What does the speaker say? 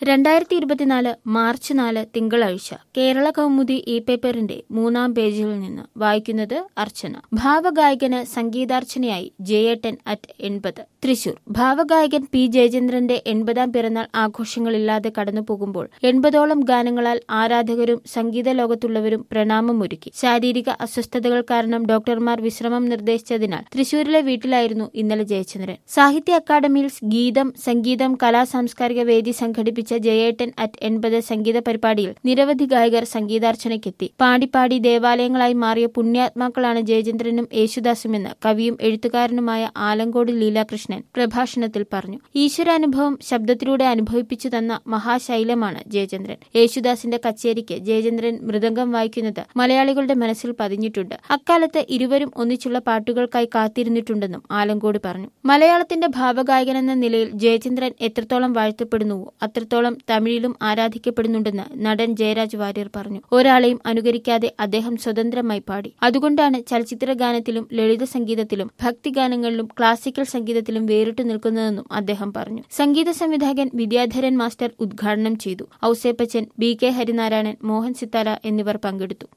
രണ്ടായിരത്തി ഇരുപത്തിനാല് മാർച്ച് നാല് തിങ്കളാഴ്ച കേരള കൗമുദി ഇ പേപ്പറിന്റെ മൂന്നാം പേജിൽ നിന്ന് വായിക്കുന്നത് അർച്ചന ഭാവഗായകന് സംഗീതാർച്ചനയായി ജയേട്ടൻ അറ്റ് എൺപത് തൃശൂർ ഭാവഗായകൻ പി ജയചന്ദ്രന്റെ എൺപതാം പിറന്നാൾ ആഘോഷങ്ങളില്ലാതെ കടന്നുപോകുമ്പോൾ എൺപതോളം ഗാനങ്ങളാൽ ആരാധകരും സംഗീത ലോകത്തുള്ളവരും പ്രണാമമൊരുക്കി ശാരീരിക അസ്വസ്ഥതകൾ കാരണം ഡോക്ടർമാർ വിശ്രമം നിർദ്ദേശിച്ചതിനാൽ തൃശൂരിലെ വീട്ടിലായിരുന്നു ഇന്നലെ ജയചന്ദ്രൻ സാഹിത്യ അക്കാദമിയിൽ ഗീതം സംഗീതം കലാ സാംസ്കാരിക വേദി സംഘടിപ്പിച്ച ജയേട്ടൻ അറ്റ് എൺപത് സംഗീത പരിപാടിയിൽ നിരവധി ഗായകർ സംഗീതാർച്ചനയ്ക്കെത്തി പാടിപ്പാടി ദേവാലയങ്ങളായി മാറിയ പുണ്യാത്മാക്കളാണ് ജയചന്ദ്രനും യേശുദാസുമെന്ന് കവിയും എഴുത്തുകാരനുമായ ആലങ്കോട് ലീലാകൃഷ്ണൻ പ്രഭാഷണത്തിൽ പറഞ്ഞു ഈശ്വരാനുഭവം ശബ്ദത്തിലൂടെ അനുഭവിപ്പിച്ചു തന്ന മഹാശൈലമാണ് ജയചന്ദ്രൻ യേശുദാസിന്റെ കച്ചേരിക്ക് ജയചന്ദ്രൻ മൃദംഗം വായിക്കുന്നത് മലയാളികളുടെ മനസ്സിൽ പതിഞ്ഞിട്ടുണ്ട് അക്കാലത്ത് ഇരുവരും ഒന്നിച്ചുള്ള പാട്ടുകൾക്കായി കാത്തിരുന്നിട്ടുണ്ടെന്നും ആലങ്കോട് പറഞ്ഞു മലയാളത്തിന്റെ ഭാവഗായകനെന്ന നിലയിൽ ജയചന്ദ്രൻ എത്രത്തോളം വാഴ്ത്തപ്പെടുന്നുവോ അത്രത്തോളം തമിഴിലും ആരാധിക്കപ്പെടുന്നുണ്ടെന്ന് നടൻ ജയരാജ് വാര്യർ പറഞ്ഞു ഒരാളെയും അനുകരിക്കാതെ അദ്ദേഹം സ്വതന്ത്രമായി പാടി അതുകൊണ്ടാണ് ചലച്ചിത്ര ഗാനത്തിലും ലളിത സംഗീതത്തിലും ഭക്തിഗാനങ്ങളിലും ക്ലാസിക്കൽ സംഗീതത്തിലും വേറിട്ടു നിൽക്കുന്നതെന്നും അദ്ദേഹം പറഞ്ഞു സംഗീത സംവിധായകൻ വിദ്യാധരൻ മാസ്റ്റർ ഉദ്ഘാടനം ചെയ്തു ഔസേപ്പച്ചൻ ബി കെ ഹരിനാരായണൻ മോഹൻ സിത്താര എന്നിവർ പങ്കെടുത്തു